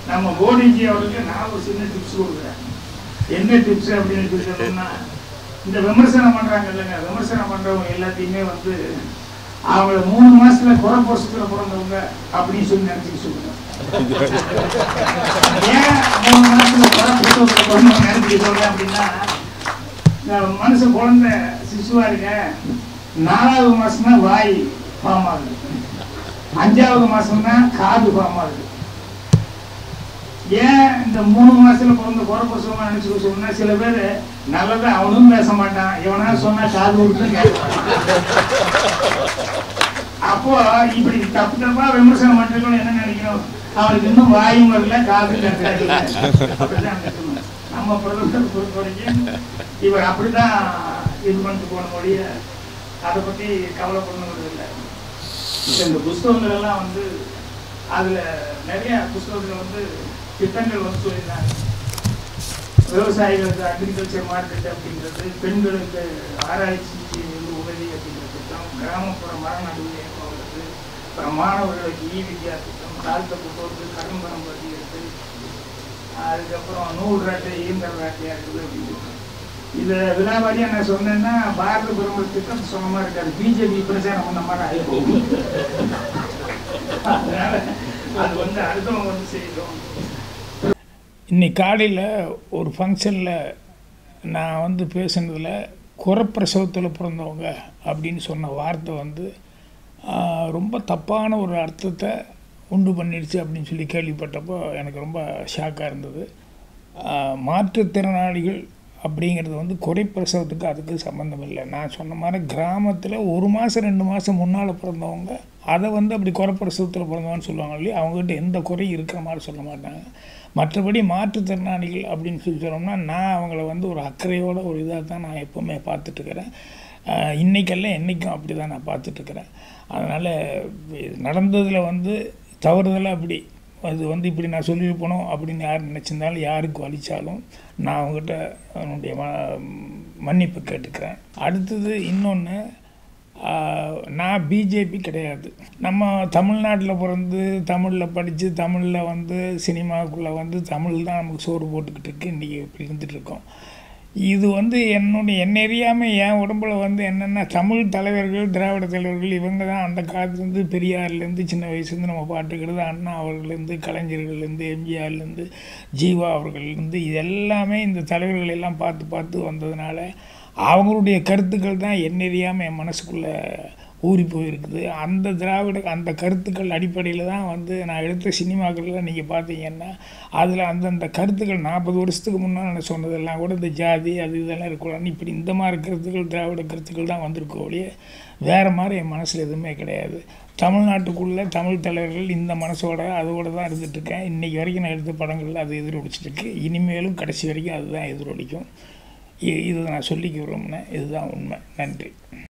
நம்ம மோடிஜி அவருக்கு நான் ஒரு சின்ன டிப்ஸ் கொடுக்குறேன் என்ன டிப்ஸ் அப்படின்னு சொல்லி சொன்னோம்னா இந்த விமர்சனம் பண்றாங்க இல்லைங்க விமர்சனம் பண்றவங்க எல்லாத்தையுமே வந்து அவங்கள மூணு மாசத்துல குறை போசத்துல பிறந்தவங்க அப்படின்னு சொல்லி நினைச்சுக்க சொல்லுங்க ஏன் மூணு மாசத்துல குறை போசத்துல பிறந்தவங்க நினைச்சுக்க சொல்றேன் அப்படின்னா இந்த மனுஷன் குழந்தை சிசுவா இருக்க நாலாவது மாசம்னா வாய் ஃபார்ம் ஆகுது அஞ்சாவது மாசம்னா காது ஃபார்ம் ஆகுது ஏன் இந்த மூணு மாசத்துல பிறந்த குறை பிரசவமா நினைச்சுக்க சொன்னா சில பேர் நல்லதா அவனும் பேச மாட்டான் எவனா சொன்னா காது விட்டு கேட்பான் அப்போ இப்படி தப்பு தப்பா விமர்சனம் பண்றவங்க என்ன நினைக்கணும் அவனுக்கு இன்னும் வாயும் வரல காது கேட்கல அப்படிதான் நினைக்கணும். நம்ம பிரதமர் பொறுத்த வரைக்கும் இவர் அப்படிதான் இது பண்ணிட்டு போன மொழிய அதை பத்தி கவலைப்படணுங்கிறது இல்லை இப்ப இந்த புஸ்தகங்கள் எல்லாம் வந்து அதுல நிறைய புஸ்தகங்கள் வந்து திட்டங்கள் வந்து சொல்லியிருந்தாங்க விவசாயிகளுக்கு அக்ரிகல்ச்சர் மார்க்கெட் அப்படிங்கிறது பெண்களுக்கு ஆராய்ச்சிக்கு வந்து உதவி அப்படிங்கிற திட்டம் கிராமப்புற மர நடுவு ஏற்படுறது அப்புறம் மாணவர்களுக்கு இ வித்யா திட்டம் தாழ்த்தப்பட்டோருக்கு கடன் பணம் பதிகிறது அதுக்கப்புறம் நூல் ராட்டை இயந்திர ராட்டையா இருக்குது அப்படின்னு இதை விழாவாரியா நான் சொன்னேன்னா பாரத பிரதமர் திட்டம் சொன்ன மாதிரி இருக்காது பிஜேபி பிரச்சாரம் பண்ண மாதிரி ஆயிடும் அதனால அது வந்து அடுத்தவங்க வந்து செய்யணும் இன்னைக்கு காலையில் ஒரு ஃபங்க்ஷனில் நான் வந்து பேசுனதில் குறப்பிரசவத்தில் பிறந்தவங்க அப்படின்னு சொன்ன வார்த்தை வந்து ஆஹ், ரொம்ப தப்பான ஒரு அர்த்தத்தை உண்டு பண்ணிடுச்சு அப்படின்னு சொல்லி கேள்விப்பட்டப்போ எனக்கு ரொம்ப ஷாக்காக இருந்தது ஆஹ், மாற்றுத்திறனாளிகள் அப்படிங்கிறது வந்து குறைப்பிரசவத்துக்கு அதுக்கு சம்மந்தம் இல்லை நான் சொன்ன மாதிரி கிராமத்தில் ஒரு மாதம் ரெண்டு மாதம் முன்னால் பிறந்தவங்க அதை வந்து அப்படி குறைப்பிரசவத்தில் பிறந்தவன்னு சொல்லுவாங்க இல்லையா அவங்ககிட்ட எந்த குறையும் இருக்கிற மாதிரி சொல்ல மாட்டாங்க மற்றபடி மாற்றுத்திறனாளிகள் அப்படின்னு சொல்லி சொன்னோம்னா நான் அவங்கள வந்து ஒரு அக்கறையோட ஒரு இதாக தான் நான் எப்போவுமே பார்த்துட்ருக்கிறேன் இன்றைக்கெல்லாம் என்றைக்கும் அப்படி தான் நான் பார்த்துட்ருக்கிறேன் அதனால் நடந்ததில் வந்து தவறுதலாக அப்படி அது வந்து இப்படி நான் சொல்லியிருப்பணும் அப்படின்னு யார் நினச்சிருந்தாலும் யாருக்கு வலிச்சாலும் நான் அவங்ககிட்ட என்னுடைய ம மன்னிப்பு கேட்டுக்கிறேன் அடுத்தது இன்னொன்று நான் பிஜேபி கிடையாது நம்ம தமிழ்நாட்டில் பிறந்து தமிழில் படித்து தமிழில் வந்து சினிமாவுக்குள்ளே வந்து தமிழ் தான் நமக்கு சோறு போட்டுக்கிட்டு இருக்கு இன்றைக்கி இப்படி இருந்துட்டு இருக்கோம் இது வந்து என்னுடைய என்ன அறியாமல் என் உடம்புல வந்து என்னென்ன தமிழ் தலைவர்கள் திராவிட தலைவர்கள் இவங்க தான் அந்த காலத்துலேருந்து பெரியார்லேருந்து சின்ன வயசுலேருந்து நம்ம பாட்டுக்கிறது அண்ணா அவர்கள்லேருந்து கலைஞர்கள்லேருந்து எம்ஜிஆர்லேருந்து ஜீவா அவர்கள்லேருந்து இது எல்லாமே இந்த தலைவர்கள் எல்லாம் பார்த்து பார்த்து வந்ததுனால அவங்களுடைய கருத்துக்கள் தான் என்ன அறியாமல் என் மனசுக்குள்ளே ஊறி போயிருக்குது அந்த திராவிட அந்த கருத்துக்கள் அடிப்படையில் தான் வந்து நான் எடுத்த சினிமாக்கள்லாம் நீங்கள் பார்த்தீங்கன்னா அதில் அந்தந்த கருத்துக்கள் நாற்பது வருஷத்துக்கு முன்னால் நான் சொன்னதெல்லாம் கூட இந்த ஜாதி அது இதெல்லாம் இருக்கக்கூடாது இப்படி இந்த மாதிரி கருத்துக்கள் திராவிட கருத்துக்கள் தான் வந்திருக்கோ ஒழிய வேறு மாதிரி என் மனசில் எதுவுமே கிடையாது தமிழ்நாட்டுக்குள்ளே தமிழ் தலைவர்கள் இந்த மனசோட அதோட தான் இருந்துகிட்ருக்கேன் இன்றைக்கி வரைக்கும் நான் எடுத்த படங்களில் அது எதிரொலிச்சிருக்கு இனிமேலும் கடைசி வரைக்கும் அதுதான் எதிரொலிக்கும் இ- இது நான் சொல்லிக்க விரும்பினேன் இதுதான் உண்மை நன்றி